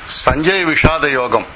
సంజయ్ విషాద యోగం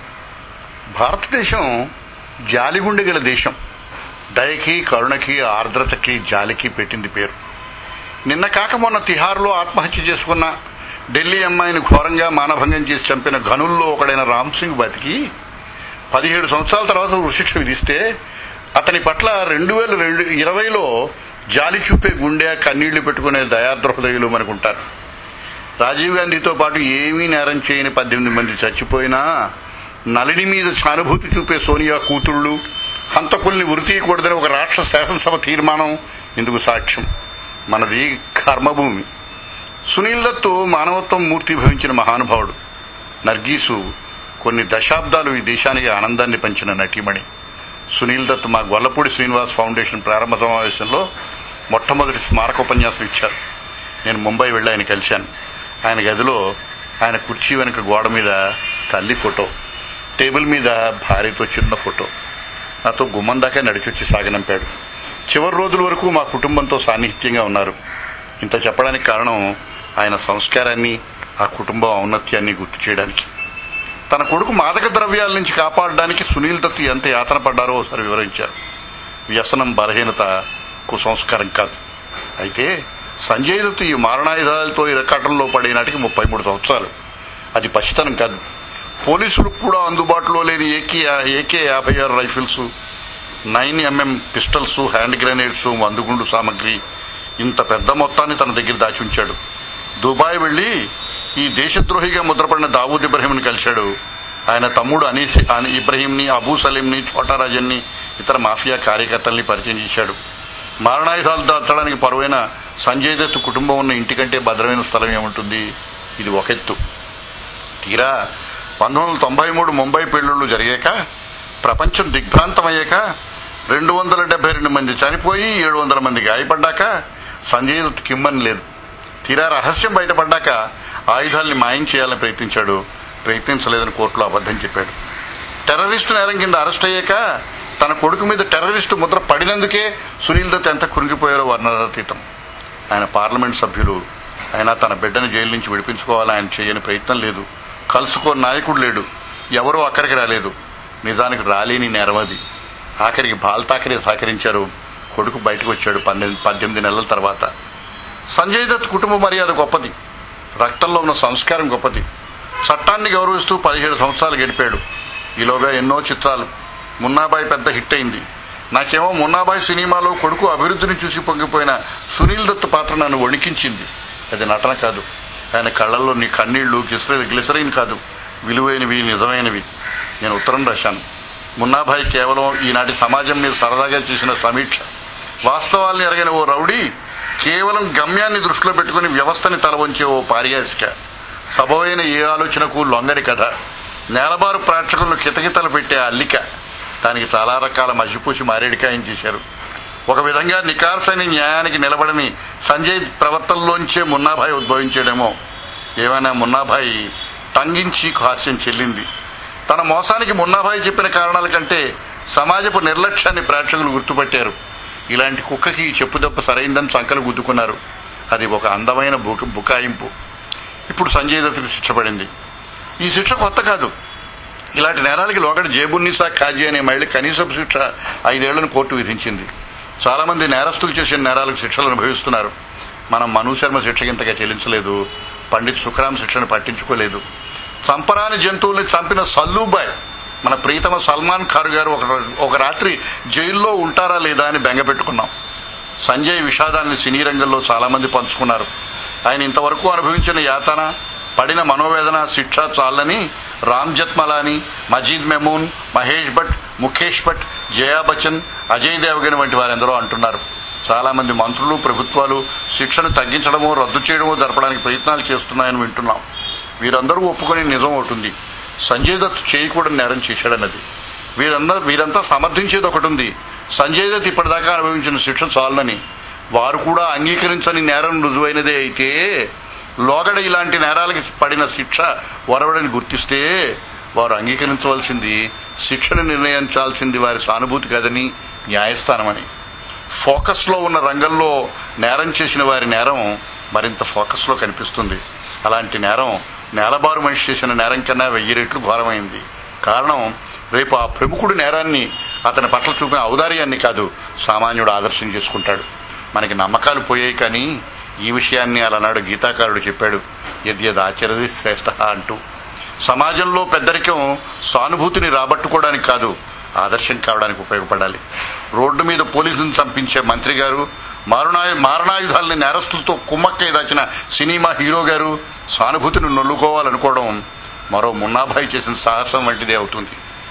భారతదేశం జాలిగుండె గల దేశం దయకి కరుణకి ఆర్ద్రతకి జాలికి పెట్టింది పేరు నిన్న కాక మొన్న తిహార్లో ఆత్మహత్య చేసుకున్న ఢిల్లీ అమ్మాయిని ఘోరంగా మానభంగం చేసి చంపిన ఘనుల్లో ఒకడైన రామ్ సింగ్ బతికి పదిహేడు సంవత్సరాల తర్వాత ఉరిశిక్ష విధిస్తే అతని పట్ల రెండు వేల రెండు ఇరవైలో జాలి చూపే గుండె కన్నీళ్లు పెట్టుకునే దయాద్రహృదయులు మనకుంటారు రాజీవ్ గాంధీతో పాటు ఏమీ నేరం చేయని పద్దెనిమిది మంది చచ్చిపోయినా నలిని మీద సానుభూతి చూపే సోనియా కూతుళ్లు హంతకుల్ని ఉరి తీయకూడదని ఒక రాష్ట్ర శాసనసభ తీర్మానం ఇందుకు సాక్ష్యం మనది కర్మభూమి సునీల్ దత్తు మానవత్వం మూర్తి భవించిన మహానుభావుడు నర్గీసు కొన్ని దశాబ్దాలు ఈ దేశానికి ఆనందాన్ని పంచిన నటీమణి సునీల్ దత్ మా గొల్లపూడి శ్రీనివాస్ ఫౌండేషన్ ప్రారంభ సమావేశంలో మొట్టమొదటి స్మారక ఉపన్యాసం ఇచ్చారు నేను ముంబై వెళ్ళి ఆయన కలిశాను ఆయన గదిలో ఆయన కుర్చీ వెనుక గోడ మీద తల్లి ఫోటో టేబుల్ మీద భార్యతో చిన్న ఫోటో నాతో గుమ్మం దాకా నడిచొచ్చి సాగనంపాడు చివరి రోజుల వరకు మా కుటుంబంతో సాన్నిహిత్యంగా ఉన్నారు ఇంత చెప్పడానికి కారణం ఆయన సంస్కారాన్ని ఆ కుటుంబం ఔన్నత్యాన్ని గుర్తు చేయడానికి తన కొడుకు మాదక ద్రవ్యాల నుంచి కాపాడడానికి సునీల్ దత్తు ఎంత యాతన పడ్డారో ఒకసారి వివరించారు వ్యసనం బలహీనత కుసంస్కారం కాదు అయితే సంజయ్ దత్తు ఈ మారణాయుధాలతో ఇరకాటంలో పడే నాటికి ముప్పై మూడు సంవత్సరాలు అది పసితనం కాదు పోలీసులకు కూడా అందుబాటులో లేని ఏకే ఏకే యాభై ఆరు rifles nine MM pistols hand grenades మందుగుండు సామగ్రి ఇంత పెద్ద మొత్తాన్ని తన దగ్గర దాచి ఉంచాడు దుబాయ్ వెళ్లి ఈ దేశద్రోహిగా ముద్రపడిన దావూద్ ఇబ్రహీంని కలిశాడు ఆయన తమ్ముడు అనీస్ అని ఇబ్రహీంని అబూ సలీంని ఛోటారాజన్ని ఇతర మాఫియా కార్యకర్తల్ని పరిచయం చేశాడు మారణాయుధాలు దాచడానికి పరువైన సంజయ్ దత్ కుటుంబం ఉన్న ఇంటికంటే భద్రమైన స్థలం ఏముంటుంది ఇది ఒక ఎత్తు తీరా పంతొమ్మిది వందల తొంభై మూడు ముంబై పెళ్లిళ్లు జరిగాక ప్రపంచం దిగ్భ్రాంతమయ్యాక రెండు వందల డెబ్బై రెండు మంది చనిపోయి ఏడు వందల మంది గాయపడ్డాక సంజయ్ దత్ కిమ్మని లేదు తీరా రహస్యం బయటపడ్డాక ఆయుధాల్ని మాయం చేయాలని ప్రయత్నించాడు ప్రయత్నించలేదని కోర్టులో అబద్దం చెప్పాడు టెర్రరిస్టు నేరం కింద అరెస్ట్ అయ్యాక తన కొడుకు మీద టెర్రరిస్టు ముద్ర పడినందుకే సునీల్ దత్ ఎంత కురింగిపోయారో వర్ణనాతీతం ఆయన పార్లమెంట్ సభ్యులు అయినా తన బిడ్డను జైలు నుంచి విడిపించుకోవాలని ఆయన చేయని ప్రయత్నం లేదు కలుసుకో నాయకుడు లేడు ఎవరూ అక్కడికి రాలేదు నిజానికి రాలేని నేరం అది ఆఖరికి బాల్తాకరే సహకరించారు కొడుకు బయటకు వచ్చాడు పన్నెండు పద్దెనిమిది నెలల తర్వాత సంజయ్ దత్ కుటుంబ మర్యాద గొప్పది రక్తంలో ఉన్న సంస్కారం గొప్పది చట్టాన్ని గౌరవిస్తూ పదిహేడు సంవత్సరాలు గడిపాడు ఈలోగా ఎన్నో చిత్రాలు మున్నాబాయి పెద్ద హిట్ అయింది నాకేమో మున్నాబాయి సినిమాలో కొడుకు అభివృద్ధిని చూసి పొంగిపోయిన సునీల్ దత్ పాత్ర నన్ను వణికించింది అది నటన కాదు ఆయన కళ్ళల్లో నీ కన్నీళ్లు గ్లిసరైన్ కాదు విలువైనవి నిజమైనవి నేను ఉత్తరం రాశాను మున్నాభాయ్ కేవలం ఈనాటి సమాజం మీద సరదాగా చేసిన సమీక్ష వాస్తవాల్ని ఎరగిన ఓ రౌడీ కేవలం గమ్యాన్ని దృష్టిలో పెట్టుకుని వ్యవస్థని తలవంచే ఓ పారియాసిక సబవైన ఏ ఆలోచనకు లొంగని కథ నేలబారు ప్రేక్షకులను కితకితలు పెట్టే అల్లిక దానికి చాలా రకాల మసిపూసి మారేడికాయం చేశారు ఒక విధంగా నికార్సైన న్యాయానికి నిలబడని సంజయ్ ప్రవర్తనలోంచే మున్నాభాయ్ ఉద్భవించాడేమో ఏమైనా మున్నాభాయ్ టంగించి హాస్యం చెల్లింది తన మోసానికి మున్నాభాయ్ చెప్పిన కారణాల కంటే సమాజపు నిర్లక్ష్యాన్ని ప్రేక్షకులు గుర్తుపట్టారు ఇలాంటి కుక్కకి చెప్పుదెబ్బ సరైందని సంకలు గుద్దుకున్నారు అది ఒక అందమైన బుక బుకాయింపు ఇప్పుడు సంజయ్ దత్తుకి శిక్ష పడింది ఈ శిక్ష కొత్త కాదు ఇలాంటి నేరాలకి లోగడ జేబున్నిసా కాజీ అనే మహిళ కనీసపు శిక్ష ఐదేళ్లను కోర్టు విధించింది చాలా మంది నేరస్తులు చేసిన నేరాలకు శిక్షలు అనుభవిస్తున్నారు మనం మను శర్మ శిక్ష ఇంతగా చెల్లించలేదు పండిత్ సుఖరాం శిక్షను పట్టించుకోలేదు చంపరాని జంతువుల్ని చంపిన సల్లూబాయ్ మన ప్రీతమ సల్మాన్ ఖాన్ గారు ఒక ఒక రాత్రి జైల్లో ఉంటారా లేదా అని బెంగపెట్టుకున్నాం సంజయ్ విషాదాన్ని సినీ రంగంలో చాలా మంది పంచుకున్నారు ఆయన ఇంతవరకు అనుభవించిన యాతన పడిన మనోవేదన శిక్ష చాలని రామ్ జత్మలాని మజీద్ మెమూన్ మహేష్ భట్ ముఖేష్ భట్ జయా బచ్చన్ అజయ్ దేవగన్ వంటి వారెందరో అంటున్నారు చాలా మంది మంత్రులు ప్రభుత్వాలు శిక్షను తగ్గించడమో రద్దు చేయడమో జరపడానికి ప్రయత్నాలు చేస్తున్నాయని వింటున్నాం వీరందరూ ఒప్పుకొని నిజం అవుతుంది సంజయ్ దత్ చేయకూడని నేరం చేశాడన్నది వీరందరూ వీరంతా సమర్థించేది ఒకటి ఉంది సంజయ్ దత్ ఇప్పటిదాకా అనుభవించిన శిక్ష చాలని వారు కూడా అంగీకరించని నేరం రుజువైనదే అయితే లోగడ ఇలాంటి నేరాలకి పడిన శిక్ష వరవడని గుర్తిస్తే వారు అంగీకరించవలసింది శిక్షను నిర్ణయించాల్సింది వారి సానుభూతి కాదని న్యాయస్థానమని ఫోకస్ లో ఉన్న రంగంలో నేరం చేసిన వారి నేరం మరింత ఫోకస్ లో కనిపిస్తుంది అలాంటి నేరం నేలబారు మనిషి చేసిన నేరం కన్నా వెయ్యి రెట్లు ఘోరమైంది కారణం రేపు ఆ ప్రముఖుడి నేరాన్ని అతని పట్ల చూపిన ఔదార్యాన్ని కాదు సామాన్యుడు ఆదర్శం చేసుకుంటాడు మనకి నమ్మకాలు పోయాయి కానీ ఈ విషయాన్ని అలనాడు గీతాకారుడు చెప్పాడు యద్యద్ ఆచరది శ్రేష్ఠ అంటూ సమాజంలో పెద్దరికం సానుభూతిని రాబట్టుకోవడానికి కాదు ఆదర్శం కావడానికి ఉపయోగపడాలి రోడ్డు మీద పోలీసులను చంపించే మంత్రి గారు మారణాయు మారణాయుధాలని నేరస్తులతో కుమ్మక్కై దాచిన సినిమా హీరో గారు సానుభూతిని నొల్లుకోవాలనుకోవడం మరో మున్నాభాయి చేసిన సాహసం వంటిదే అవుతుంది